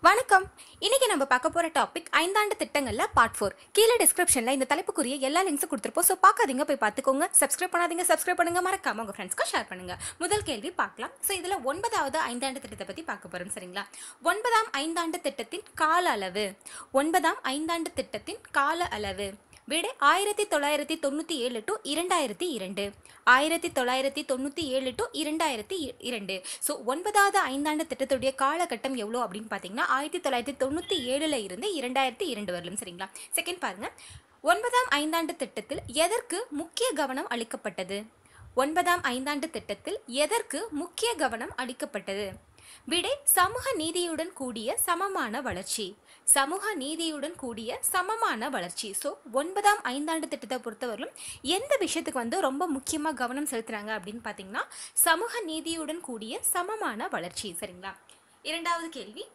வணக்கம் இன்னைக்கு நம்ம பார்க்க போற டாபிக் ஐந்தாண்டு திட்டங்கள்ல பார்ட் ஃபோர் கீழே டிஸ்கிரிப்ஷன்ல இந்த தலைப்புக்குரிய எல்லா லிங்க்ஸும் கொடுத்துருப்போம் ஸோ பார்க்காதீங்க போய் பார்த்துக்கோங்க சப்ஸ்கிரைப் பண்ணாதீங்க சப்ஸ்கிரைப் பண்ணுங்க மறக்காம உங்க ஃப்ரெண்ட்ஸ்க்கு ஷேர் பண்ணுங்க முதல் கேள்வி பார்க்கலாம் ஸோ இதுல ஒன்பதாவது ஐந்தாண்டு திட்டத்தை பத்தி பார்க்க போறோம் சரிங்களா ஒன்பதாம் ஐந்தாண்டு திட்டத்தின் கால அளவு ஒன்பதாம் ஐந்தாண்டு திட்டத்தின் கால அளவு விடை ஆயிரத்தி தொள்ளாயிரத்தி தொண்ணூற்றி ஏழு டு இரண்டாயிரத்தி இரண்டு ஆயிரத்தி தொள்ளாயிரத்தி தொண்ணூற்றி ஏழு டு இரண்டாயிரத்தி இ- இரண்டு ஸோ ஒன்பதாவது ஐந்தாண்டு திட்டத்துடைய காலகட்டம் எவ்வளோ அப்படின்னு பார்த்தீங்கன்னா ஆயிரத்தி தொள்ளாயிரத்தி தொண்ணூற்றி ஏழில் இருந்து இரண்டாயிரத்தி இரண்டு வரலும் சரிங்களா செகண்ட் பாருங்க ஒன்பதாம் ஐந்தாண்டு திட்டத்தில் எதற்கு முக்கிய கவனம் அளிக்கப்பட்டது ஒன்பதாம் ஐந்தாண்டு திட்டத்தில் எதற்கு முக்கிய கவனம் அளிக்கப்பட்டது விடை சமூக நீதியுடன் கூடிய சமமான வளர்ச்சி சமூக நீதியுடன் கூடிய சமமான வளர்ச்சி ஸோ ஒன்பதாம் ஐந்தாண்டு திட்டத்தை பொறுத்தவரையிலும் எந்த விஷயத்துக்கு வந்து ரொம்ப முக்கியமாக கவனம் செலுத்துறாங்க அப்படின்னு பார்த்தீங்கன்னா சமூக நீதியுடன் கூடிய சமமான வளர்ச்சி சரிங்களா இரண்டாவது கேள்வி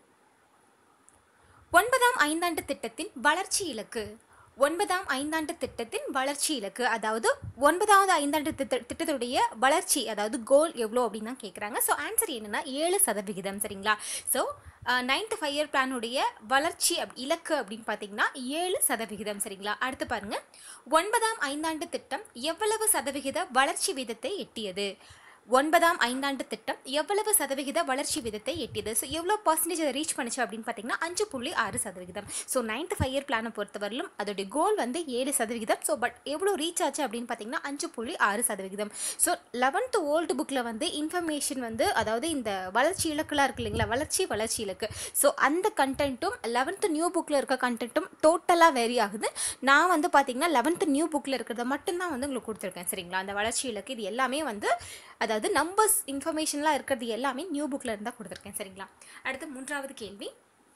ஒன்பதாம் ஐந்தாண்டு திட்டத்தின் வளர்ச்சி இலக்கு ஒன்பதாம் ஐந்தாண்டு திட்டத்தின் வளர்ச்சி இலக்கு அதாவது ஒன்பதாவது ஐந்தாண்டு திட்ட திட்டத்துடைய வளர்ச்சி அதாவது கோல் எவ்வளோ அப்படின்னு தான் கேட்குறாங்க ஸோ ஆன்சர் என்னன்னா ஏழு சதவிகிதம் சரிங்களா ஸோ நைன்த் ஃபைவ் இயர் பிளானுடைய வளர்ச்சி அப் இலக்கு அப்படின்னு பார்த்தீங்கன்னா ஏழு சதவிகிதம் சரிங்களா அடுத்து பாருங்க ஒன்பதாம் ஐந்தாண்டு திட்டம் எவ்வளவு சதவிகித வளர்ச்சி வீதத்தை எட்டியது ஒன்பதாம் ஐந்தாண்டு திட்டம் எவ்வளவு சதவிகித வளர்ச்சி விதத்தை எட்டியது ஸோ எவ்வளோ பர்சன்டேஜ் அதை ரீச் பண்ணுச்சு அப்படின்னு பார்த்தீங்கன்னா அஞ்சு புள்ளி ஆறு சதவிகிதம் ஸோ நைன்த் ஃபைவ் இயர் பிளானை பொறுத்தவரையிலும் அதோடைய கோல் வந்து ஏழு சதவிகிதம் ஸோ பட் எவ்வளோ ரீச் ஆச்சு அப்படின்னு பார்த்தீங்கன்னா அஞ்சு புள்ளி ஆறு சதவிகிதம் ஸோ லெவன்த் ஓல்டு புக்கில் வந்து இன்ஃபர்மேஷன் வந்து அதாவது இந்த வளர்ச்சி இலக்குலாம் இருக்கு இல்லைங்களா வளர்ச்சி வளர்ச்சி இலக்கு ஸோ அந்த கண்டென்ட்டும் லெவன்த்து நியூ புக்கில் இருக்க கண்டென்ட்டும் டோட்டலாக வேரி ஆகுது நான் வந்து பார்த்தீங்கன்னா லெவன்த்து நியூ புக்கில் இருக்கிறத மட்டும்தான் வந்து உங்களுக்கு கொடுத்துருக்கேன் சரிங்களா அந்த வளர்ச்சி இலக்கு இது எல்லாமே வந்து அதாவது நம்பர்ஸ் இன்ஃபர்மேஷன்லாம் இருக்கிறது எல்லாமே நியூ புக்கில் இருந்தால் கொடுத்துருக்கேன் சரிங்களா அடுத்து மூன்றாவது கேள்வி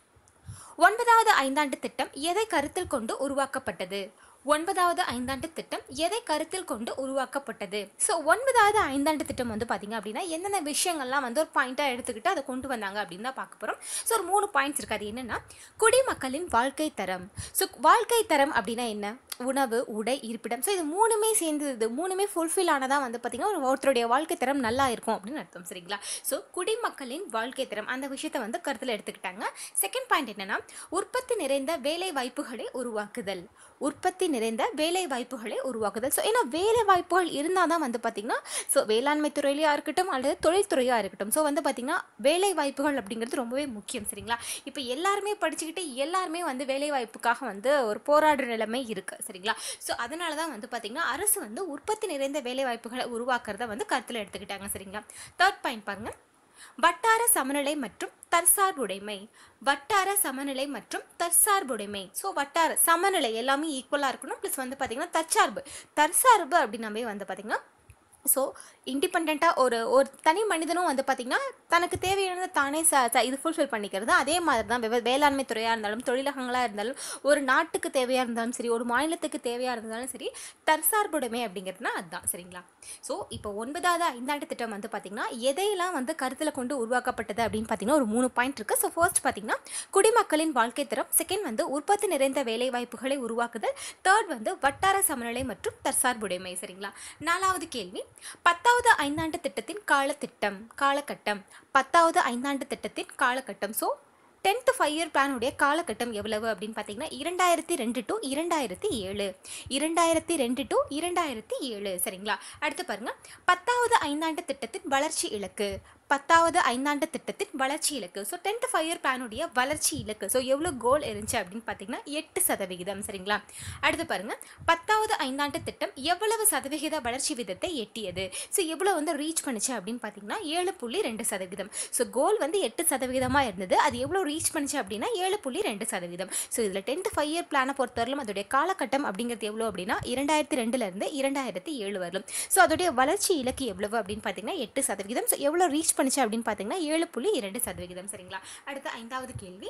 ஒன்பதாவது ஐந்தாண்டு திட்டம் எதை கருத்தில் கொண்டு உருவாக்கப்பட்டது ஒன்பதாவது ஐந்தாண்டு திட்டம் எதை கருத்தில் கொண்டு உருவாக்கப்பட்டது ஸோ ஒன்பதாவது ஐந்தாண்டு திட்டம் வந்து பார்த்தீங்க அப்படின்னா என்னென்ன விஷயங்கள்லாம் வந்து ஒரு பாயிண்ட்டாக எடுத்துக்கிட்டு அதை கொண்டு வந்தாங்க அப்படின்னு தான் பார்க்க போகிறோம் ஸோ ஒரு மூணு பாயிண்ட்ஸ் இருக்குது அது என்னென்னா குடிமக்களின் வாழ்க்கை தரம் ஸோ வாழ்க்கை தரம் அப்படின்னா என்ன உணவு உடை இருப்பிடம் ஸோ இது மூணுமே சேர்ந்தது இது மூணுமே ஃபுல்ஃபில் ஆனதாக வந்து பார்த்திங்கன்னா ஒரு ஒருத்தருடைய வாழ்க்கை தரம் நல்லா இருக்கும் அப்படின்னு அர்த்தம் சரிங்களா ஸோ குடிமக்களின் வாழ்க்கை தரம் அந்த விஷயத்தை வந்து கருத்தில் எடுத்துக்கிட்டாங்க செகண்ட் பாயிண்ட் என்னன்னா உற்பத்தி நிறைந்த வேலை வாய்ப்புகளை உருவாக்குதல் உற்பத்தி நிறைந்த வேலை வாய்ப்புகளை உருவாக்குதல் ஸோ ஏன்னா வேலை வாய்ப்புகள் இருந்தால் தான் வந்து பார்த்திங்கன்னா ஸோ வேளாண்மை துறையிலையாக இருக்கட்டும் அல்லது தொழில்துறையாக இருக்கட்டும் ஸோ வந்து பார்த்திங்கன்னா வேலை வாய்ப்புகள் அப்படிங்கிறது ரொம்பவே முக்கியம் சரிங்களா இப்போ எல்லாருமே படிச்சுக்கிட்டு எல்லாருமே வந்து வேலை வாய்ப்புக்காக வந்து ஒரு போராடுற நிலைமை இருக்குது சரிங்களா ஸோ அதனால தான் வந்து பார்த்திங்கன்னா அரசு வந்து உற்பத்தி நிறைந்த வேலை வாய்ப்புகளை உருவாக்குறத வந்து கருத்தில் எடுத்துக்கிட்டாங்க சரிங்களா தேர்ட் பாயிண்ட் பாருங்க வட்டார சமநிலை மற்றும் தற்சார்புடைமை வட்டார சமநிலை மற்றும் தற்சார்புடைமை ஸோ வட்டார சமநிலை எல்லாமே ஈக்குவலாக இருக்கணும் ப்ளஸ் வந்து பார்த்திங்கன்னா தற்சார்பு தற்சார்பு அப்படின்னாவே வந்து பார்த்திங்கன்னா ஸோ இண்டிபெண்ட்டாக ஒரு ஒரு தனி மனிதனும் வந்து பார்த்திங்கன்னா தனக்கு தேவையானதை தானே ச ச- இது ஃபுல்ஃபில் பண்ணிக்கிறது அதே மாதிரி தான் வெவ- வேளாண்மை துறையாக இருந்தாலும் தொழிலகங்களாக இருந்தாலும் ஒரு நாட்டுக்கு தேவையாக இருந்தாலும் சரி ஒரு மாநிலத்துக்கு தேவையாக இருந்தாலும் சரி தற்சார்புடைமை அப்படிங்கிறதுனா அதுதான் சரிங்களா ஸோ இப்போ ஒன்பதாவது ஐந்தாண்டு திட்டம் வந்து பார்த்திங்கன்னா எதையெல்லாம் வந்து கருத்தில் கொண்டு உருவாக்கப்பட்டது அப்படின்னு பார்த்தீங்கன்னா ஒரு மூணு பாயிண்ட் இருக்குது ஸோ ஃபர்ஸ்ட் பார்த்தீங்கன்னா குடிமக்களின் வாழ்க்கை தரம் செகண்ட் வந்து உற்பத்தி நிறைந்த வேலை வாய்ப்புகளை உருவாக்குதல் தேர்ட் வந்து வட்டார சமநிலை மற்றும் தற்சார்புடைமை சரிங்களா நாலாவது கேள்வி பத்தாவது ஐந்தாண்டு திட்டத்தின் காலத்திட்டம் காலகட்டம் பத்தாவது ஐந்தாண்டு திட்டத்தின் காலகட்டம் ஸோ டென்த் ஃபைவ் இயர் பிளானுடைய காலகட்டம் எவ்வளவு அப்படின்னு பார்த்தீங்கன்னா இரண்டாயிரத்தி ரெண்டு டு இரண்டாயிரத்தி ஏழு இரண்டாயிரத்தி ரெண்டு டு இரண்டாயிரத்தி ஏழு சரிங்களா அடுத்து பாருங்க பத்தாவது ஐந்தாண்டு திட்டத்தின் வளர்ச்சி இலக்கு பத்தாவது ஐந்தாண்டு திட்டத்தின் வளர்ச்சி இலக்கு ஸோ டென்த் ஃபைவ் இயர் பிளானுடைய வளர்ச்சி இலக்கு ஸோ எவ்வளோ கோல் இருந்துச்சு அப்படின்னு பார்த்தீங்கன்னா எட்டு சதவிகிதம் சரிங்களா அடுத்து பாருங்க பத்தாவது ஐந்தாண்டு திட்டம் எவ்வளவு சதவிகித வளர்ச்சி விதத்தை எட்டியது ஸோ எவ்வளோ வந்து ரீச் பண்ணுச்சு அப்படின்னு பார்த்தீங்கன்னா ஏழு புள்ளி ரெண்டு சதவீதம் ஸோ கோல் வந்து எட்டு சதவீதமாக இருந்தது அது எவ்வளோ ரீச் பண்ணுச்சு அப்படின்னா ஏழு புள்ளி ரெண்டு சதவீதம் ஸோ இதில் டென்த் ஃபைவ் இயர் பிளானை பொறுத்தவரையிலும் அதோடைய காலகட்டம் அப்படிங்கிறது எவ்வளோ அப்படின்னா இரண்டாயிரத்தி ரெண்டுலேருந்து இரண்டாயிரத்தி ஏழு வரலும் ஸோ அதோடைய வளர்ச்சி இலக்கு எவ்வளவு அப்படின்னு பார்த்தீங்கன்னா எட்டு சதவீதம் ஸோ எவ்வளோ ரீச் பண்ணுச்சு அப்படின்னு பார்த்தீங்கன்னா ஏழு புள்ளி இரண்டு சதவீதம் சரிங்களா அடுத்த ஐந்தாவது கேள்வி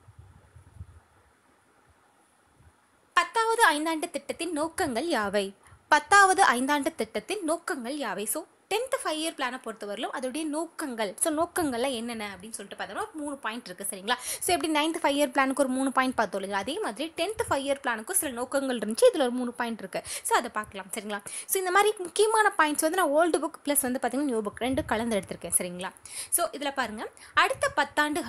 பத்தாவது ஐந்தாண்டு திட்டத்தின் நோக்கங்கள் யாவை பத்தாவது ஐந்தாண்டு திட்டத்தின் நோக்கங்கள் யாவை ஸோ டென்த் ஃபைவ் இயர் பிளானை பொறுத்தவரையிலும் அதோடைய நோக்கங்கள் ஸோ நோக்கங்கள்லாம் என்னென்ன அப்படின்னு சொல்லிட்டு பார்த்தோம்னா ஒரு மூணு பாயிண்ட் இருக்குது சரிங்களா ஸோ எப்படி நைன்த் ஃபைவ் இயர் பிளானுக்கு ஒரு மூணு பாயிண்ட் பார்த்தோம் இல்லைங்களா அதே மாதிரி டென்த் ஃபைவ் இயர் பிளானுக்கும் சில நோக்கங்கள் இருந்துச்சு இதில் ஒரு மூணு பாயிண்ட் இருக்குது ஸோ அதை பார்க்கலாம் சரிங்களா ஸோ இந்த மாதிரி முக்கியமான பாயிண்ட்ஸ் வந்து நான் ஓல்டு புக் ப்ளஸ் வந்து பார்த்தீங்கன்னா நியூ புக் ரெண்டு கலந்து எடுத்திருக்கேன் சரிங்களா ஸோ இதில் பாருங்கள் அடுத்த பத்தாண்டுகளில்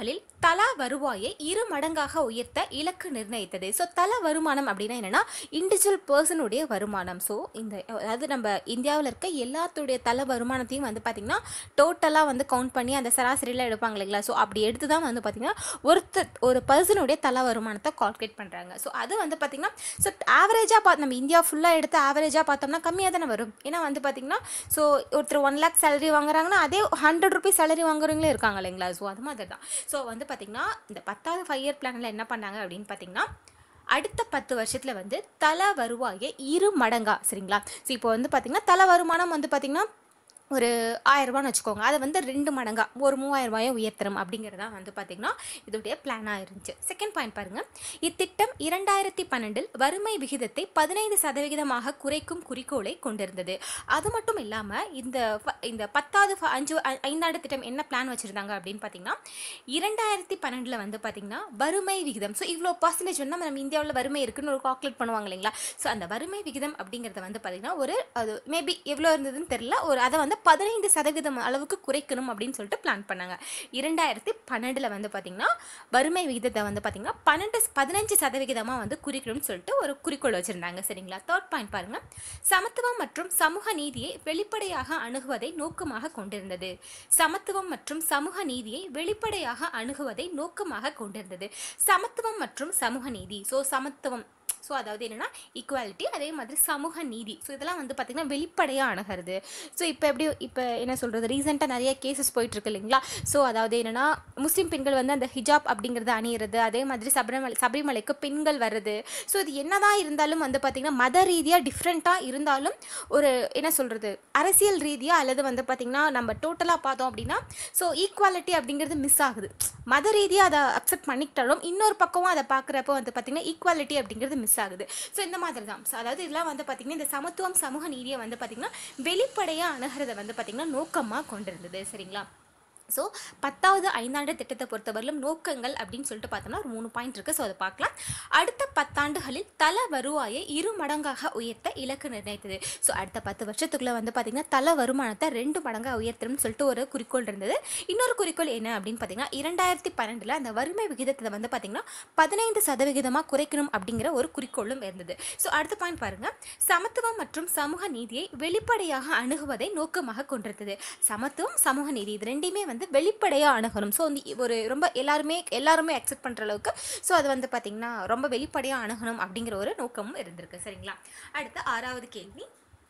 தலா வருவாயை இரு மடங்காக உயர்த்த இலக்கு நிர்ணயித்தது ஸோ தலா வருமானம் அப்படின்னா என்னன்னா இண்டிவிஜுவல் பர்சனுடைய வருமானம் ஸோ இந்த அதாவது நம்ம இந்தியாவில் இருக்க எல்லாத்துடைய தல வருமானத்தையும் வந்து பார்த்திங்கன்னா டோட்டலாக வந்து கவுண்ட் பண்ணி அந்த சராசரியில் எடுப்பாங்க இல்லைங்களா ஸோ அப்படி எடுத்து தான் வந்து பார்த்திங்கன்னா ஒருத்தர் ஒரு பர்சனுடைய தல வருமானத்தை கால்குலேட் பண்ணுறாங்க ஸோ அது வந்து பார்த்திங்கன்னா ஸோ ஆவரேஜாக பார்த்து நம்ம இந்தியா ஃபுல்லாக எடுத்து ஆவரேஜாக பார்த்தோம்னா கம்மியாக தானே வரும் ஏன்னா வந்து பார்த்திங்கன்னா ஸோ ஒருத்தர் ஒன் லேக் சேலரி வாங்குறாங்கன்னா அதே ஹண்ட்ரட் ருபீஸ் சேலரி வாங்குறவங்களே இருக்காங்க இல்லைங்களா ஸோ அது மாதிரி தான் ஸோ வந்து பார்த்திங்கன்னா இந்த பத்தாவது ஃபைவ் இயர் பிளானில் என்ன பண்ணாங்க அப்படின்னு பார்த்திங்கன்னா அடுத்த பத்து வருஷத்தில் வந்து தல வருவாயை இரு மடங்கா சரிங்களா ஸோ இப்போ வந்து பார்த்திங்கன்னா தல வருமானம் வந்து பார்த்திங்கன்னா ஒரு ஆயிரரூபான்னு வச்சுக்கோங்க அதை வந்து ரெண்டு மடங்கா ஒரு மூவாயிரம் ரூபாயை உயர்த்தணும் அப்படிங்கிறதா வந்து பார்த்திங்கன்னா இதோடைய பிளானாக இருந்துச்சு செகண்ட் பாயிண்ட் பாருங்கள் இத்திட்டம் இரண்டாயிரத்தி பன்னெண்டில் வறுமை விகிதத்தை பதினைந்து சதவிகிதமாக குறைக்கும் குறிக்கோளை கொண்டிருந்தது அது மட்டும் இல்லாமல் இந்த ஃப- இந்த பத்தாவது ஃப- அஞ்சு ஐ- ஐந்தாண்டு திட்டம் என்ன பிளான் வச்சுருந்தாங்க அப்படின்னு பார்த்தீங்கன்னா இரண்டாயிரத்தி பன்னெண்டில் வந்து பார்த்திங்கன்னா வறுமை விகிதம் ஸோ இவ்வளோ பர்சன்டேஜ் வந்து நம்ம நம்ம இந்தியாவில் வறுமை இருக்குன்னு ஒரு கால்குலேட் பண்ணுவாங்க இல்லைங்களா ஸோ அந்த வறுமை விகிதம் அப்படிங்கிறத வந்து பார்த்திங்கன்னா ஒரு அது மேபி எவ்வளோ இருந்ததுன்னு தெரில ஒரு அதை வந்து பதினைந்து சதவீதம் அளவுக்கு குறைக்கணும் அப்படின்னு சொல்லிட்டு பிளான் பண்ணாங்க இரண்டாயிரத்தி பன்னெண்டில் வந்து பார்த்திங்கன்னா வறுமை விகிதத்தை வந்து பார்த்திங்கன்னா பன்னெண்டு பதினஞ்சு சதவிகிதமாக வந்து குறிக்கணும்னு சொல்லிட்டு ஒரு குறிக்கோள் வச்சுருந்தாங்க சரிங்களா தேர்ட் பாயிண்ட் பாருங்கள் சமத்துவம் மற்றும் சமூக நீதியை வெளிப்படையாக அணுகுவதை நோக்கமாக கொண்டிருந்தது சமத்துவம் மற்றும் சமூக நீதியை வெளிப்படையாக அணுகுவதை நோக்கமாக கொண்டிருந்தது சமத்துவம் மற்றும் சமூக நீதி ஸோ சமத்துவம் ஸோ அதாவது என்னென்னா ஈக்குவாலிட்டி அதே மாதிரி சமூக நீதி ஸோ இதெல்லாம் வந்து பார்த்திங்கன்னா வெளிப்படையாக அணுகிறது ஸோ இப்போ எப்படி இப்போ என்ன சொல்கிறது ரீசெண்டாக நிறைய கேசஸ் போயிட்டுருக்கு இல்லைங்களா ஸோ அதாவது என்னென்னா முஸ்லீம் பெண்கள் வந்து அந்த ஹிஜாப் அப்படிங்கிறத அணியிறது அதே மாதிரி சபரிமலை சபரிமலைக்கு பெண்கள் வர்றது ஸோ இது என்னதான் இருந்தாலும் வந்து பார்த்திங்கன்னா மத ரீதியாக டிஃப்ரெண்ட்டாக இருந்தாலும் ஒரு என்ன சொல்கிறது அரசியல் ரீதியாக அல்லது வந்து பார்த்திங்கன்னா நம்ம டோட்டலாக பார்த்தோம் அப்படின்னா ஸோ ஈக்குவாலிட்டி அப்படிங்கிறது மிஸ் ஆகுது மத ரீதியாக அதை அக்செப்ட் பண்ணிக்கிட்டாலும் இன்னொரு பக்கமும் அதை பார்க்குறப்போ வந்து பார்த்திங்கன்னா ஈக்குவாலிட்டி அப்படிங்கிறது மிஸ் ஆகுது ஸோ இந்த மாதிரி தான் ஸோ அதாவது இதெல்லாம் வந்து பார்த்திங்கன்னா இந்த சமத்துவம் சமூக நீதியை வந்து பார்த்திங்கன்னா வெளிப்படையாக அணுகிறத வந்து பார்த்திங்கன்னா நோக்கமாக கொண்டிருந்தது சரிங்களா ஸோ பத்தாவது ஐந்தாண்டு திட்டத்தை பொறுத்தவரையிலும் நோக்கங்கள் அப்படின்னு சொல்லிட்டு பார்த்தோம்னா ஒரு மூணு பாயிண்ட் இருக்குது ஸோ அதை பார்க்கலாம் அடுத்த பத்தாண்டுகளில் தல வருவாயை இரு மடங்காக உயர்த்த இலக்கு நிர்ணயித்தது ஸோ அடுத்த பத்து வருஷத்துக்குள்ளே வந்து பார்த்திங்கன்னா தல வருமானத்தை ரெண்டு மடங்காக உயர்த்தணும்னு சொல்லிட்டு ஒரு குறிக்கோள் இருந்தது இன்னொரு குறிக்கோள் என்ன அப்படின்னு பார்த்தீங்கன்னா இரண்டாயிரத்தி பன்னெண்டில் அந்த வறுமை விகிதத்தை வந்து பார்த்திங்கன்னா பதினைந்து சதவிகிதமாக குறைக்கணும் அப்படிங்கிற ஒரு குறிக்கோளும் இருந்தது ஸோ அடுத்த பாயிண்ட் பாருங்கள் சமத்துவம் மற்றும் சமூக நீதியை வெளிப்படையாக அணுகுவதை நோக்கமாக கொண்டிருந்தது சமத்துவம் சமூக நீதி இது ரெண்டையுமே வந்து வெளிப்படையாக அணுகணும் ஸோ வந்து ஒரு ரொம்ப எல்லாருமே எல்லாருமே அக்செப்ட் பண்ணுற அளவுக்கு ஸோ அது வந்து பார்த்திங்கன்னா ரொம்ப வெளிப்படையாக அணுகணும் அப்படிங்கிற ஒரு நோக்கமும் இருந்திருக்கு சரிங்களா அடுத்த ஆறாவது கேள்வி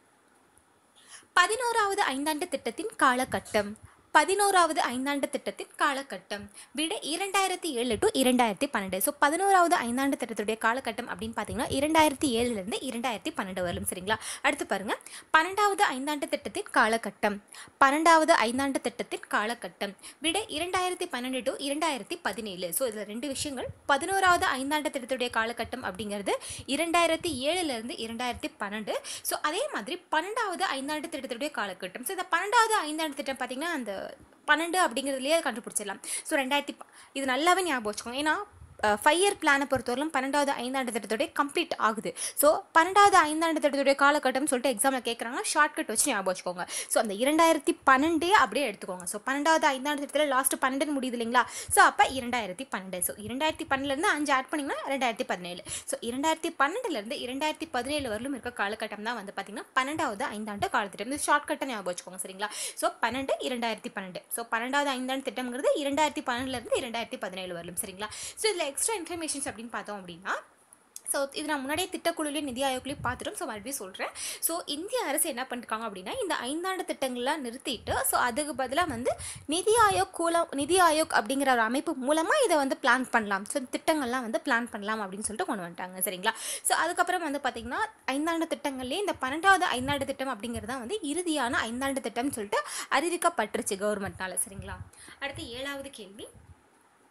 பதினோராவது ஐந்தாண்டு திட்டத்தின் காலகட்டம் பதினோராவது ஐந்தாண்டு திட்டத்தின் காலகட்டம் விட இரண்டாயிரத்தி ஏழு டு இரண்டாயிரத்தி பன்னெண்டு ஸோ பதினோராவது ஐந்தாண்டு திட்டத்துடைய காலகட்டம் அப்படின்னு பார்த்தீங்கன்னா இரண்டாயிரத்தி ஏழுலேருந்து இரண்டாயிரத்தி பன்னெண்டு வரலும் சரிங்களா அடுத்து பாருங்க பன்னெண்டாவது ஐந்தாண்டு திட்டத்தின் காலகட்டம் பன்னெண்டாவது ஐந்தாண்டு திட்டத்தின் காலகட்டம் விட இரண்டாயிரத்தி பன்னெண்டு டு இரண்டாயிரத்தி பதினேழு ஸோ இதில் ரெண்டு விஷயங்கள் பதினோராவது ஐந்தாண்டு திட்டத்துடைய காலகட்டம் அப்படிங்கிறது இரண்டாயிரத்தி ஏழுலேருந்து இரண்டாயிரத்தி பன்னெண்டு ஸோ அதே மாதிரி பன்னெண்டாவது ஐந்தாண்டு திட்டத்துடைய காலகட்டம் ஸோ இந்த பன்னெண்டாவது ஐந்தாண்டு திட்டம் பார்த்தீங்கன்னா அந்த பன்னெண்டு அப்படிங்கிறதுலேயே கண்டுபிடிச்சிடலாம் ஸோ ரெண்டாயிரத்தி ப- இது நல்லாவே ஞாபகம் வச்சுக்கோங்க ஏன்னா ஃபைவ் இயர் பிளானை பொறுத்தவரையிலும் பன்னெண்டாவது ஐந்தாண்டு திட்டத்தோடைய கம்ப்ளீட் ஆகுது ஸோ பன்னெண்டாவது ஐந்தாண்டு திட்டத்துடைய காலகட்டம் சொல்லிட்டு எக்ஸாமில் கேட்குறாங்கன்னா ஷார்ட்கட் வச்சு ஞாபகம் வச்சுக்கோங்க ஸோ அந்த இரண்டாயிரத்தி பன்னெண்டே அப்படியே எடுத்துக்கோங்க ஸோ பன்னெண்டாவது ஐந்தாண்டு திட்டத்தில் லாஸ்ட் பன்னெண்டு முடியுது இல்லைங்களா ஸோ அப்போ இரண்டாயிரத்தி பன்னெண்டு ஸோ இரண்டாயிரத்தி பன்னெண்டுலேருந்து அஞ்சு ஆட் பண்ணிங்கன்னா ரெண்டாயிரத்தி பதினேழு ஸோ இரண்டாயிரத்தி பன்னெண்டுலேருந்து இரண்டாயிரத்தி பதினேழு வரலும் இருக்க காலகட்டம் தான் வந்து பார்த்திங்கன்னா பன்னெண்டாவது ஐந்தாண்டு காலத்திட்டம் இது ஷார்ட்கட்டை ஞாபகம் வச்சுக்கோங்க சரிங்களா ஸோ பன்னெண்டு இரண்டாயிரத்தி பன்னெண்டு ஸோ பன்னெண்டாவது ஐந்தாண்டு திட்டம்ங்கிறது இரண்டாயிரத்தி பன்னெண்டுலேருந்து இரண்டாயிரத்தி பதினேழு வரலும் சரிங்களா ஸோ இதில் எக்ஸ்ட்ரா இன்ஃபர்மேஷன்ஸ் அப்படின்னு பார்த்தோம் அப்படின்னா ஸோ இது நான் முன்னாடியே திட்டக்குழுலையும் நிதி ஆயோக்லையும் பார்த்துட்டோம் ஸோ மறுபடியும் சொல்கிறேன் ஸோ இந்திய அரசு என்ன பண்ணிருக்காங்க அப்படின்னா இந்த ஐந்தாண்டு திட்டங்கள்லாம் நிறுத்திட்டு ஸோ அதுக்கு பதிலாக வந்து நிதி ஆயோக் கூலம் நிதி ஆயோக் அப்படிங்கிற ஒரு அமைப்பு மூலமாக இதை வந்து பிளான் பண்ணலாம் ஸோ திட்டங்கள்லாம் வந்து பிளான் பண்ணலாம் அப்படின்னு சொல்லிட்டு கொண்டு வந்துட்டாங்க சரிங்களா ஸோ அதுக்கப்புறம் வந்து பார்த்திங்கன்னா ஐந்தாண்டு திட்டங்கள்லேயே இந்த பன்னெண்டாவது ஐந்தாண்டு திட்டம் அப்படிங்கிறது தான் வந்து இறுதியான ஐந்தாண்டு திட்டம்னு சொல்லிட்டு அறிவிக்கப்பட்டுருச்சு கவர்மெண்ட்னால சரிங்களா அடுத்து ஏழாவது கேள்வி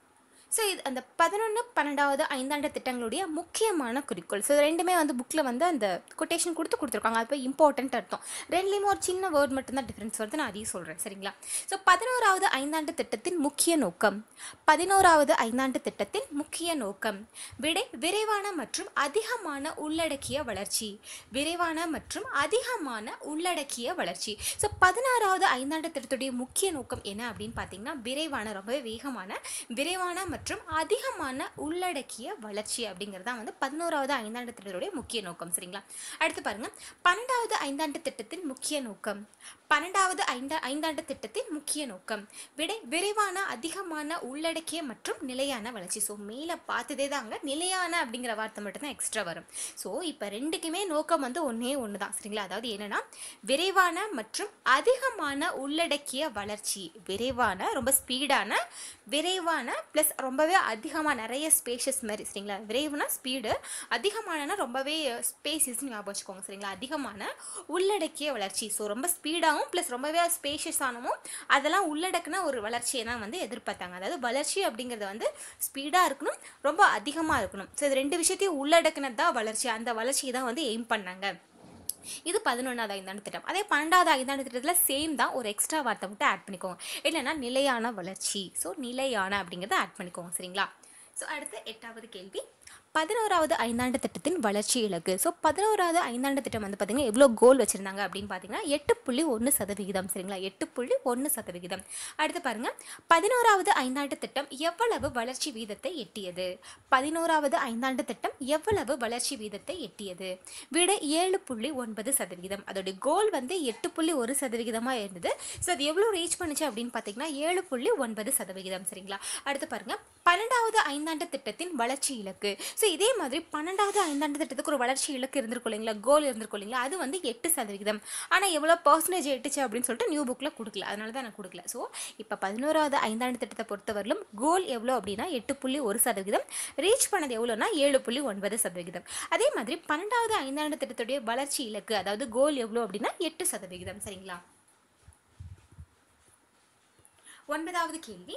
ஸோ இது அந்த பதினொன்று பன்னெண்டாவது ஐந்தாண்டு திட்டங்களுடைய முக்கியமான குறிக்கோள் ஸோ ரெண்டுமே வந்து புக்கில் வந்து அந்த கொட்டேஷன் கொடுத்து கொடுத்துருக்காங்க அது போய் இம்பார்ட்டன்ட் அர்த்தம் ரெண்டுலேயுமே ஒரு சின்ன வேர்ட் மட்டும்தான் டிஃப்ரென்ஸ் வருது நான் அதையும் சொல்கிறேன் சரிங்களா ஸோ பதினோராவது ஐந்தாண்டு திட்டத்தின் முக்கிய நோக்கம் பதினோராவது ஐந்தாண்டு திட்டத்தின் முக்கிய நோக்கம் விடை விரைவான மற்றும் அதிகமான உள்ளடக்கிய வளர்ச்சி விரைவான மற்றும் அதிகமான உள்ளடக்கிய வளர்ச்சி ஸோ பதினாறாவது ஐந்தாண்டு திட்டத்துடைய முக்கிய நோக்கம் என்ன அப்படின்னு பார்த்தீங்கன்னா விரைவான ரொம்பவே வேகமான விரைவான மற்றும் அதிகமான உள்ளடக்கிய வளர்ச்சி அப்படிங்கிறது தான் வந்து பதினோராவது ஐந்தாண்டு திட்டத்துடைய முக்கிய நோக்கம் சரிங்களா அடுத்து பாருங்க பன்னெண்டாவது ஐந்தாண்டு திட்டத்தின் முக்கிய நோக்கம் பன்னெண்டாவது ஐந்தா ஐந்தாண்டு திட்டத்தின் முக்கிய நோக்கம் விடை விரைவான அதிகமான உள்ளடக்கிய மற்றும் நிலையான வளர்ச்சி ஸோ மேலே பார்த்ததே தாங்க நிலையான அப்படிங்கிற வார்த்தை மட்டும்தான் எக்ஸ்ட்ரா வரும் ஸோ இப்போ ரெண்டுக்குமே நோக்கம் வந்து ஒன்றே ஒன்று தான் சரிங்களா அதாவது என்னன்னா விரைவான மற்றும் அதிகமான உள்ளடக்கிய வளர்ச்சி விரைவான ரொம்ப ஸ்பீடான விரைவான ப்ளஸ் ரொம்பவே அதிகமாக நிறைய ஸ்பேஷஸ் மாதிரி சரிங்களா விரைவுனா ஸ்பீடு அதிகமானனா ரொம்பவே ஸ்பேசஸ் ஞாபகம் வச்சுக்கோங்க சரிங்களா அதிகமான உள்ளடக்கிய வளர்ச்சி ஸோ ரொம்ப ஸ்பீடாகவும் ப்ளஸ் ரொம்பவே ஸ்பேஷியஸ் ஆனவும் அதெல்லாம் உள்ளடக்குன ஒரு வளர்ச்சியை தான் வந்து எதிர்பார்த்தாங்க அதாவது வளர்ச்சி அப்படிங்கிறது வந்து ஸ்பீடாக இருக்கணும் ரொம்ப அதிகமாக இருக்கணும் ஸோ இது ரெண்டு விஷயத்தையும் உள்ளடக்குனது தான் வளர்ச்சி அந்த வளர்ச்சியை தான் வந்து எய்ம் பண்ணாங்க இது பதினொன்றாவது ஐந்தாண்டு திட்டம் அதே பன்னெண்டாவது ஐந்தாண்டு திட்டத்தில் சேம் தான் ஒரு எக்ஸ்ட்ரா வார்த்தை மட்டும் ஆட் பண்ணிக்கோங்க இல்லைன்னா நிலையான வளர்ச்சி ஸோ நிலையான அப்படிங்கிறத ஆட் பண்ணிக்கோங்க சரிங்களா ஸோ அடுத்து எட்டாவது கேள்வி பதினோராவது ஐந்தாண்டு திட்டத்தின் வளர்ச்சி இலக்கு ஸோ பதினோராவது ஐந்தாண்டு திட்டம் வந்து பார்த்தீங்கன்னா எவ்வளோ கோல் வச்சுருந்தாங்க அப்படின்னு பார்த்தீங்கன்னா எட்டு புள்ளி ஒன்று சதவிகிதம் சரிங்களா எட்டு புள்ளி ஒன்று சதவிகிதம் அடுத்து பாருங்கள் பதினோராவது ஐந்தாண்டு திட்டம் எவ்வளவு வளர்ச்சி வீதத்தை எட்டியது பதினோராவது ஐந்தாண்டு திட்டம் எவ்வளவு வளர்ச்சி வீதத்தை எட்டியது விட ஏழு புள்ளி ஒன்பது சதவிகிதம் அதோடைய கோல் வந்து எட்டு புள்ளி ஒரு சதவிகிதமாக இருந்தது ஸோ அது எவ்வளோ ரீச் பண்ணுச்சு அப்படின்னு பார்த்தீங்கன்னா ஏழு புள்ளி ஒன்பது சதவிகிதம் சரிங்களா அடுத்து பாருங்க பன்னெண்டாவது ஐந்தாண்டு திட்டத்தின் வளர்ச்சி இலக்கு ஸோ இதே மாதிரி பன்னெண்டாவது ஐந்தாண்டு திட்டத்துக்கு ஒரு வளர்ச்சி இலக்கு இருந்திருக்கும் இல்லைங்களா கோல் இருந்திருக்கும் இல்லைங்களா அது வந்து எட்டு சதவிகிதம் ஆனால் எவ்வளோ பர்சன்டேஜ் எட்டுச்சு அப்படின்னு சொல்லிட்டு நியூ புக்கில் கொடுக்கல அதனால தான் நான் கொடுக்கல ஸோ இப்போ பதினோராவது ஐந்தாண்டு திட்டத்தை பொறுத்தவரையிலும் கோல் எவ்வளோ அப்படின்னா எட்டு புள்ளி ஒரு சதவிகிதம் ரீச் பண்ணது எவ்வளோனா ஏழு புள்ளி ஒன்பது சதவிகிதம் அதே மாதிரி பன்னெண்டாவது ஐந்தாண்டு திட்டத்துடைய வளர்ச்சி இலக்கு அதாவது கோல் எவ்வளோ அப்படின்னா எட்டு சதவிகிதம் சரிங்களா ஒன்பதாவது கேள்வி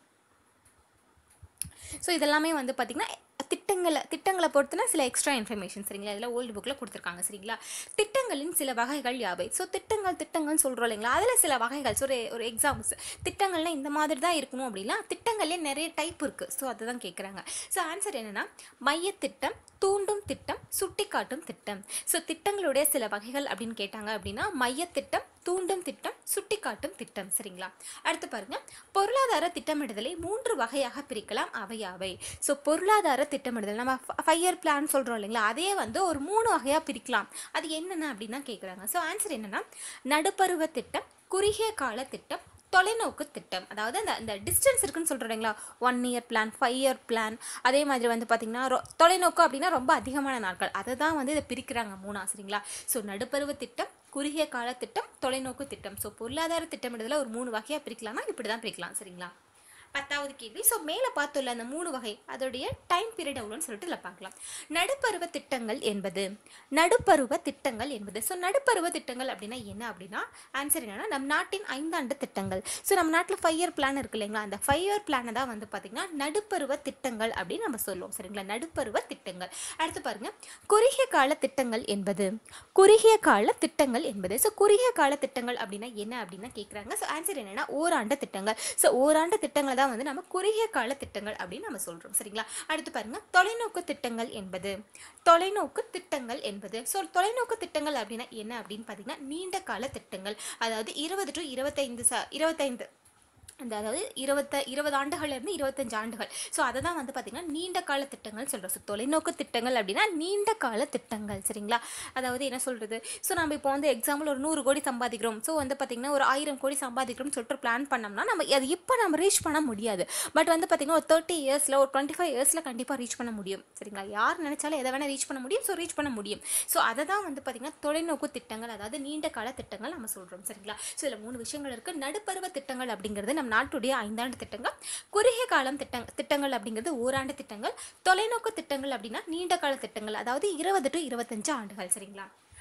ஸோ இதெல்லாமே வந்து பார்த்திங்கன்னா திட்டங்களை திட்டங்களை பொறுத்துனா சில எக்ஸ்ட்ரா இன்ஃபர்மேஷன் சரிங்களா இதில் ஓல்டு புக்கில் கொடுத்துருக்காங்க சரிங்களா திட்டங்களின் சில வகைகள் யாவை ஸோ திட்டங்கள் திட்டங்கள்னு சொல்கிறோம் இல்லைங்களா அதில் சில வகைகள் ஸோ ஒரு ஒரு எக்ஸாம்பிள்ஸ் திட்டங்கள்லாம் இந்த மாதிரி தான் இருக்கணும் அப்படின்னா திட்டங்கள்லேயே நிறைய டைப் இருக்குது ஸோ அதை தான் கேட்குறாங்க ஸோ ஆன்சர் என்னென்னா மையத்திட்டம் தூண்டும் திட்டம் சுட்டிக்காட்டும் திட்டம் ஸோ திட்டங்களுடைய சில வகைகள் அப்படின்னு கேட்டாங்க அப்படின்னா மையத்திட்டம் தூண்டும் திட்டம் சுட்டிக்காட்டும் திட்டம் சரிங்களா அடுத்து பாருங்க பொருளாதார திட்டமிடுதலை மூன்று வகையாக பிரிக்கலாம் அவையாவை ஸோ பொருளாதார திட்டமிடுதல் நம்ம ஃபைவ் இயர் பிளான் சொல்கிறோம் இல்லைங்களா அதே வந்து ஒரு மூணு வகையாக பிரிக்கலாம் அது என்னென்ன அப்படின்னு தான் கேட்குறாங்க ஸோ ஆன்சர் என்னென்னா நடுப்பருவ திட்டம் குறுகிய கால திட்டம் தொலைநோக்கு திட்டம் அதாவது அந்த இந்த டிஸ்டன்ஸ் இருக்குன்னு சொல்கிறோம் இல்லைங்களா one year plan five year plan அதே மாதிரி வந்து பார்த்திங்கன்னா ரொ தொலைநோக்கு அப்படின்னா ரொம்ப அதிகமான நாட்கள் அதை தான் வந்து இதை பிரிக்கிறாங்க மூணா சரிங்களா ஸோ நடுப்பருவ திட்டம் குறுகிய கால திட்டம் தொலைநோக்கு திட்டம் ஸோ பொருளாதார திட்டமிடுதல ஒரு மூணு வகையாக பிரிக்கலாம்னா இப்படி தான் பிரிக்கலாம் சரிங்களா பத்தாவது கேள்வி ஸோ மேலே பார்த்துள்ள அந்த மூணு வகை அதோடைய டைம் பீரியட் எவ்வளோன்னு சொல்லிட்டு இதில் பார்க்கலாம் நடுப்பருவ திட்டங்கள் என்பது நடுப்பருவ திட்டங்கள் என்பது ஸோ நடுப்பருவ திட்டங்கள் அப்படின்னா என்ன அப்படின்னா ஆன்சர் என்னன்னா நம் நாட்டின் ஐந்தாண்டு திட்டங்கள் ஸோ நம்ம நாட்டில் ஃபைவ் இயர் பிளான் இருக்கு இல்லைங்களா அந்த ஃபைவ் இயர் பிளானை தான் வந்து பார்த்திங்கன்னா நடுப்பருவ திட்டங்கள் அப்படின்னு நம்ம சொல்லுவோம் சரிங்களா நடுப்பருவ திட்டங்கள் அடுத்து பாருங்க குறுகிய கால திட்டங்கள் என்பது குறுகிய கால திட்டங்கள் என்பது ஸோ குறுகிய கால திட்டங்கள் அப்படின்னா என்ன அப்படின்னா கேட்குறாங்க ஸோ ஆன்சர் என்னன்னா ஓராண்டு திட்டங்கள் ஸோ ஓராண்டு திட்டங்களை தான் வந்து நம்ம குறுகிய கால திட்டங்கள் அப்படின்னு நம்ம சொல்கிறோம் சரிங்களா அடுத்து பாருங்க தொலைநோக்கு திட்டங்கள் என்பது தொலைநோக்கு திட்டங்கள் என்பது ஸோ தொலைநோக்கு திட்டங்கள் அப்படின்னா என்ன அப்படின்னு பார்த்தீங்கன்னா நீண்ட கால திட்டங்கள் அதாவது இருபது டு இருபத்தைந்து ச இருபத்தைந்து அந்த அதாவது இருபத்த இருபது ஆண்டுகள்லேருந்து இருபத்தஞ்சு ஆண்டுகள் ஸோ அதை தான் வந்து பார்த்திங்கன்னா நீண்ட கால திட்டங்கள் சொல்கிறோம் ஸோ தொலைநோக்கு திட்டங்கள் அப்படின்னா நீண்ட கால திட்டங்கள் சரிங்களா அதாவது என்ன சொல்கிறது ஸோ நம்ம இப்போ வந்து எக்ஸாம்பிள் ஒரு நூறு கோடி சம்பாதிக்கிறோம் ஸோ வந்து பார்த்திங்கன்னா ஒரு ஆயிரம் கோடி சம்பாதிக்கிறோம்னு சொல்லிட்டு பிளான் பண்ணோம்னா நம்ம அது இப்போ நம்ம ரீச் பண்ண முடியாது பட் வந்து பார்த்திங்கன்னா ஒரு தேர்ட்டி இயர்ஸில் ஒரு டுவெண்ட்டி ஃபைவ் இயர்ஸில் கண்டிப்பாக ரீச் பண்ண முடியும் சரிங்களா யார் நினச்சாலும் எதை வேணால் ரீச் பண்ண முடியும் ஸோ ரீச் பண்ண முடியும் ஸோ அதை தான் வந்து பார்த்திங்கன்னா தொலைநோக்கு திட்டங்கள் அதாவது நீண்ட கால திட்டங்கள் நம்ம சொல்கிறோம் சரிங்களா ஸோ இதில் மூணு விஷயங்கள் இருக்குது நடுப்பருவ திட்டங்கள் அப்படிங்கிறது நம்ம நாட்டுடைய ஐந்தாண்டு திட்டங்கள் குறுகிய காலம் திட்டங் திட்டங்கள் அப்படிங்கிறது ஓராண்டு திட்டங்கள் தொலைநோக்கு திட்டங்கள் அப்படின்னா நீண்ட கால திட்டங்கள் அதாவது இருபது டு இருபத்தஞ்சு ஆண்டுகள் சரிங்களா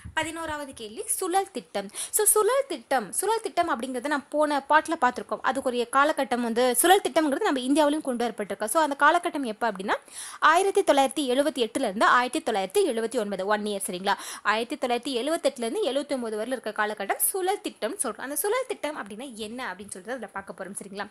பதினோராவது கேள்வி சுழல் திட்டம் ஸோ சுழல் திட்டம் சுழல் திட்டம் அப்படிங்கிறத நான் போன பாட்டில் பார்த்துருக்கோம் அதுக்குரிய காலகட்டம் வந்து சுழல் திட்டம்ங்கிறது நம்ம இந்தியாவிலும் கொண்டு வரப்பட்டிருக்கோம் ஸோ அந்த காலகட்டம் எப்போ அப்படின்னா ஆயிரத்தி தொள்ளாயிரத்தி எழுபத்தி எட்டுலேருந்து ஆயிரத்தி தொள்ளாயிரத்தி எழுபத்தி ஒன்பது ஒன் இயர் சரிங்களா ஆயிரத்தி தொள்ளாயிரத்தி எழுபத்தெட்டுலேருந்து எழுபத்தி ஒம்பது வரையில் இருக்க காலகட்டம் சுழல் திட்டம் சொல்கிறோம் அந்த சுழல் திட்டம் அப்படின்னா என்ன அப்படின்னு சொல்லிட்டு அதில் பார்க்க போகிறோம் சரிங்களா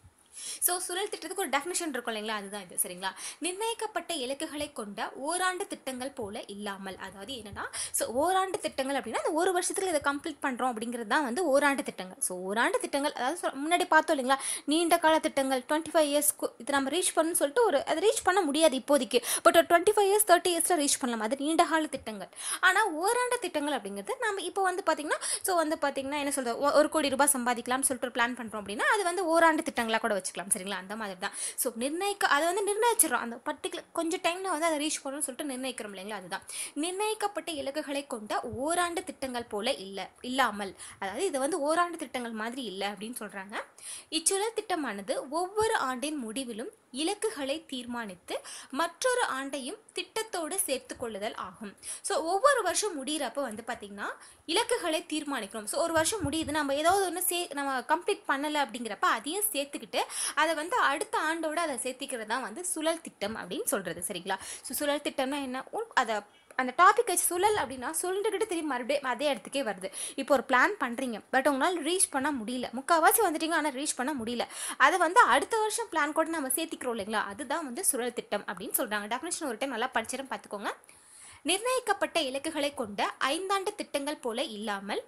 ஸோ சுழல் திட்டத்துக்கு ஒரு டெஃபினேஷன் இருக்கும் இல்லைங்களா அதுதான் இது சரிங்களா நிர்ணயிக்கப்பட்ட இலக்குகளை கொண்ட ஓராண்டு திட்டங்கள் போல இல்லாமல் அதாவது என்னன்னா ஸோ ஓராண்டு திட்டங்கள் அப்படின்னா அந்த ஒரு வருஷத்துல இதை கம்ப்ளீட் பண்ணுறோம் அப்படிங்கிறது தான் வந்து ஓராண்டு திட்டங்கள் ஸோ ஓராண்டு திட்டங்கள் அதாவது சொ- முன்னாடி பார்த்தோம் இல்லைங்களா நீண்ட கால திட்டங்கள் டுவெண்ட்டி ஃபைவ் இயர்ஸ்க்கு இது நம்ம ரீச் பண்ணணும்னு சொல்லிட்டு ஒரு அதை ரீச் பண்ண முடியாது இப்போதைக்கு பட் ஒரு டுவெண்ட்டி ஃபைவ் இயர்ஸ் தேர்ட்டி இயர்ஸில் ரீச் பண்ணலாம் அது நீண்ட கால திட்டங்கள் ஆனால் ஓராண்டு திட்டங்கள் அப்படிங்கிறது நம்ம இப்போ வந்து பார்த்தீங்கன்னா ஸோ வந்து பார்த்தீங்கன்னா என்ன சொல்றது ஒரு கோடி ரூபாய் சம்பாதிக்கலாம்னு சொல்லிட்டு ஒரு பிளான் பண்ணுறோம் அப்படின்னா அது வந்து ஓராண்டு திட்டங்களாக கூட வச்சுக்கலாம் சரிங்களா அந்த மாதிரி தான் ஸோ நிர்ணயிக்க அதை வந்து நிர்ணயிச்சிடறோம் அந்த பர்டிகுலர் கொஞ்சம் டைமில் வந்து அதை ரீச் பண்ணணும்னு சொல்லிட்டு நிர்ணயிக்கிறோம் இல்லைங்களா அதுதான் நிர்ணயிக்கப்பட்ட இலக்குகளை கொண்ட ஓராண்டு திட்டங்கள் போல இல்லை இல்லாமல் அதாவது இது வந்து ஓராண்டு திட்டங்கள் மாதிரி இல்லை அப்படின்னு சொல்கிறாங்க இச்சுழல் திட்டமானது ஒவ்வொரு ஆண்டின் முடிவிலும் இலக்குகளை தீர்மானித்து மற்றொரு ஆண்டையும் திட்டத்தோடு சேர்த்து கொள்ளுதல் ஆகும் ஸோ ஒவ்வொரு வருஷம் முடிகிறப்ப வந்து பார்த்திங்கன்னா இலக்குகளை தீர்மானிக்கிறோம் ஸோ ஒரு வருஷம் முடியுது நம்ம ஏதாவது ஒன்று சே நம்ம கம்ப்ளீட் பண்ணலை அப்படிங்கிறப்ப அதையும் சேர்த்துக்கிட்டு அதை வந்து அடுத்த ஆண்டோட அதை சேர்த்திக்கிறது தான் வந்து சுழல் திட்டம் அப்படின்னு சொல்கிறது சரிங்களா ஸோ சுழல் திட்டம்னா என்ன உன் அதை அந்த டாபிக் வச்சு சுழல் அப்படின்னா சுழண்டுக்கிட்டு திரும்பி மறுபடியும் அதே இடத்துக்கே வருது இப்போ ஒரு பிளான் பண்ணுறீங்க பட் உங்களால் ரீச் பண்ண முடியல முக்கால்வாசி வந்துட்டீங்க ஆனால் ரீச் பண்ண முடியல அதை வந்து அடுத்த வருஷம் பிளான் கூட நம்ம சேர்த்திக்கிறோம் இல்லைங்களா அதுதான் வந்து சுழல் திட்டம் அப்படின்னு சொல்கிறாங்க டெஃபினேஷன் ஒரு டைம் நல்லா படிச்சிடும் பார்த்துக்கோங்க நிர்ணயிக்கப்பட்ட இலக்குகளை கொண்ட ஐந்தாண்டு திட்டங்கள் போல இல்லாமல்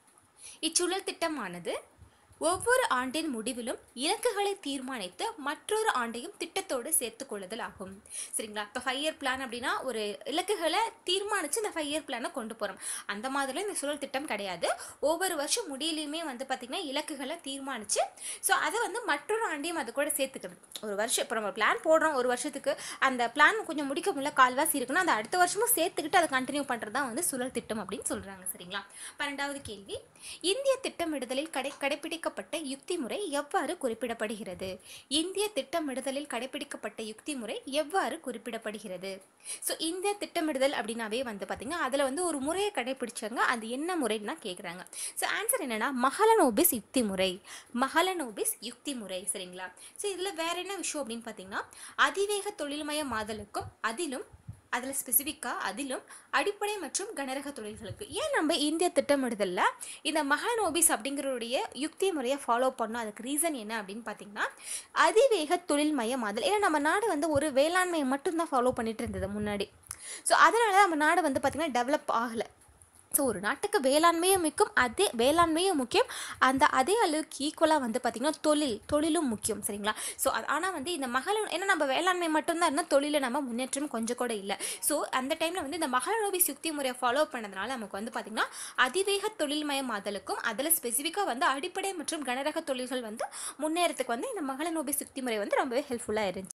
இச்சுழல் திட்டமானது ஒவ்வொரு ஆண்டின் முடிவிலும் இலக்குகளை தீர்மானித்து மற்றொரு ஆண்டையும் திட்டத்தோடு சேர்த்துக் கொள்ளுதல் ஆகும் சரிங்களா இப்போ ஃபைவ் இயர் பிளான் அப்படின்னா ஒரு இலக்குகளை தீர்மானித்து இந்த ஃபைவ் இயர் பிளானை கொண்டு போகிறோம் அந்த மாதிரி இந்த சுழல் திட்டம் கிடையாது ஒவ்வொரு வருஷம் முடியலையுமே வந்து பார்த்திங்கன்னா இலக்குகளை தீர்மானித்து ஸோ அதை வந்து மற்றொரு ஆண்டையும் அது கூட சேர்த்துக்கிறது ஒரு வருஷம் இப்போ நம்ம பிளான் போடுறோம் ஒரு வருஷத்துக்கு அந்த பிளான் கொஞ்சம் முடிக்க முடியல கால்வாசி இருக்குன்னா அந்த அடுத்த வருஷமும் சேர்த்துக்கிட்டு அதை கண்டினியூ பண்ணுறது தான் வந்து சுழல் திட்டம் அப்படின்னு சொல்கிறாங்க சரிங்களா பன்னெண்டாவது கேள்வி இந்திய திட்டமிடுதலில் கடை கடைபிடிக்கப்பட்ட யுக்தி முறை எவ்வாறு குறிப்பிடப்படுகிறது இந்திய திட்டமிடுதலில் கடைபிடிக்கப்பட்ட யுக்தி முறை எவ்வாறு குறிப்பிடப்படுகிறது ஸோ இந்திய திட்டமிடுதல் அப்படின்னாவே வந்து பார்த்தீங்கன்னா அதில் வந்து ஒரு முறையை கடைபிடிச்சாங்க அது என்ன முறைன்னு தான் கேட்குறாங்க ஸோ ஆன்சர் என்னன்னா மஹலனோபிஸ் யுக்தி முறை மஹலனோபிஸ் யுக்தி முறை சரிங்களா ஸோ இதில் வேற என்ன விஷயம் அப்படின்னு பார்த்தீங்கன்னா அதிவேக தொழில்மயமாதலுக்கும் அதிலும் அதில் ஸ்பெசிஃபிக்காக அதிலும் அடிப்படை மற்றும் கனரக தொழில்களுக்கு ஏன் நம்ம இந்திய திட்டமிடுதலில் இந்த மகானோபிஸ் அப்படிங்கிறோடைய யுக்தி முறையை ஃபாலோ பண்ணோம் அதுக்கு ரீசன் என்ன அப்படின்னு பார்த்தீங்கன்னா அதிவேக தொழில்மயமாதல் ஏன்னா நம்ம நாடு வந்து ஒரு வேளாண்மையை மட்டும்தான் ஃபாலோ பண்ணிட்டு இருந்தது முன்னாடி ஸோ அதனால நம்ம நாடு வந்து பார்த்திங்கன்னா டெவலப் ஆகலை ஸோ ஒரு நாட்டுக்கு வேளாண்மையும் முக்கியம் அதே வேளாண்மையும் முக்கியம் அந்த அதே அளவுக்கு ஈக்குவலாக வந்து பார்த்திங்கன்னா தொழில் தொழிலும் முக்கியம் சரிங்களா ஸோ அது ஆனால் வந்து இந்த மகள ஏன்னா நம்ம வேளாண்மை மட்டும்தான் இருந்தால் தொழிலில் நம்ம முன்னேற்றம் கொஞ்சம் கூட இல்லை ஸோ அந்த டைமில் வந்து இந்த மகளநோபிஸ் யுக்தி முறையை ஃபாலோ பண்ணதுனால நமக்கு வந்து பார்த்திங்கன்னா அதிவேக தொழில்மயமாதலுக்கும் அதில் ஸ்பெசிஃபிக்காக வந்து அடிப்படை மற்றும் கனரக தொழில்கள் வந்து முன்னேறத்துக்கு வந்து இந்த மகளநோபிஸ் யுக்தி முறை வந்து ரொம்பவே ஹெல்ப்ஃபுல்லாக இருந்துச்சு